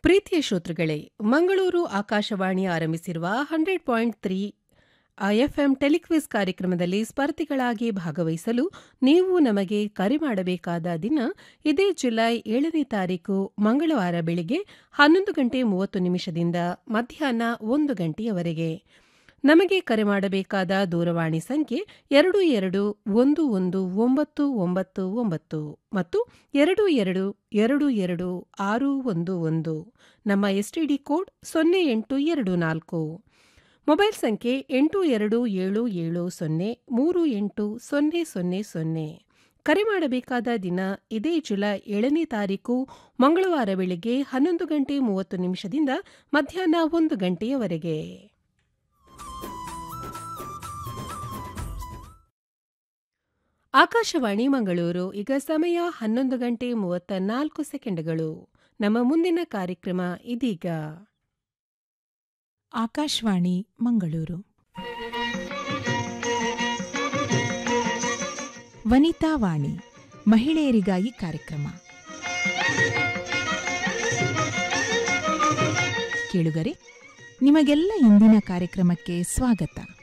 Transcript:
ಪ್ರೀತಿಯ ಶ್ರೋತೃಗಳೇ ಮಂಗಳೂರು ಆಕಾಶವಾಣಿ ಆರಂಭಿಸಿರುವ hundred point three FM telequiz ಕಾರ್ಯಕ್ರಮದಲ್ಲಿ ಸ್ಪರ್ಧಿಗಳಾಗಿ ಭಾಗವಹಿಸಲು ನೀವು ನಮಗೆ ಕರೆ ಮಾಡಬೇಕಾದ ದಿನ ಇದೇ ಜುಲೈ ಏಳನೇ ತಾರೀಕು ಮಂಗಳವಾರ ಬೆಳಿಗ್ಗೆ ಹನ್ನೊಂದು ಗಂಟೆ ಮೂವತ್ತು ನಿಮಿಷದಿಂದ ಮಧ್ಯಾಹ್ನ ಒಂದು ಗಂಟೆಯವರೆಗೆ ನಮಗೆ ಕರೆ ಮಾಡಬೇಕಾದ ದೂರವಾಣಿ ಸಂಖ್ಯೆ ಎರಡು ಎರಡು ಒಂದು ಒಂದು ಒಂಬತ್ತು ಒಂಬತ್ತು ಒಂಬತ್ತು ಮತ್ತು ಎರಡು ಎರಡು ಎರಡು ಎರಡು ಆರು ಒಂದು ಒಂದು ನಮ್ಮ ಎಸ್ಟಿಡಿ ಕೋಡ್ ಸೊನ್ನೆ ಎಂಟು ಎರಡು ನಾಲ್ಕು ಮೊಬೈಲ್ ಸಂಖ್ಯೆ ಎಂಟು ಎರಡು ಏಳು ಏಳು ಸೊನ್ನೆ ಮೂರು ಎಂಟು ಸೊನ್ನೆ ಸೊನ್ನೆ ಸೊನ್ನೆ ಕರೆ ಮಾಡಬೇಕಾದ ದಿನ ಇದೇ ಜುಲೈ ಏಳನೇ ತಾರೀಕು ಮಂಗಳವಾರ ಬೆಳಿಗ್ಗೆ ಹನ್ನೊಂದು ಗಂಟೆ ಮೂವತ್ತು ನಿಮಿಷದಿಂದ ಮಧ್ಯಾಹ್ನ ಒಂದು ಗಂಟೆಯವರೆಗೆ ಆಕಾಶವಾಣಿ ಮಂಗಳೂರು ಈಗ ಸಮಯ ಹನ್ನೊಂದು ಗಂಟೆ ಮೂವತ್ತ ನಾಲ್ಕು ಸೆಕೆಂಡ್ಗಳು ನಮ್ಮ ಮುಂದಿನ ಕಾರ್ಯಕ್ರಮ ಇದೀಗ ಆಕಾಶವಾಣಿ ಮಂಗಳೂರು ವನಿತಾ ವಾಣಿ ಮಹಿಳೆಯರಿಗಾಗಿ ಕಾರ್ಯಕ್ರಮ ಕೇಳುಗರೆ ನಿಮಗೆಲ್ಲ ಇಂದಿನ ಕಾರ್ಯಕ್ರಮಕ್ಕೆ ಸ್ವಾಗತ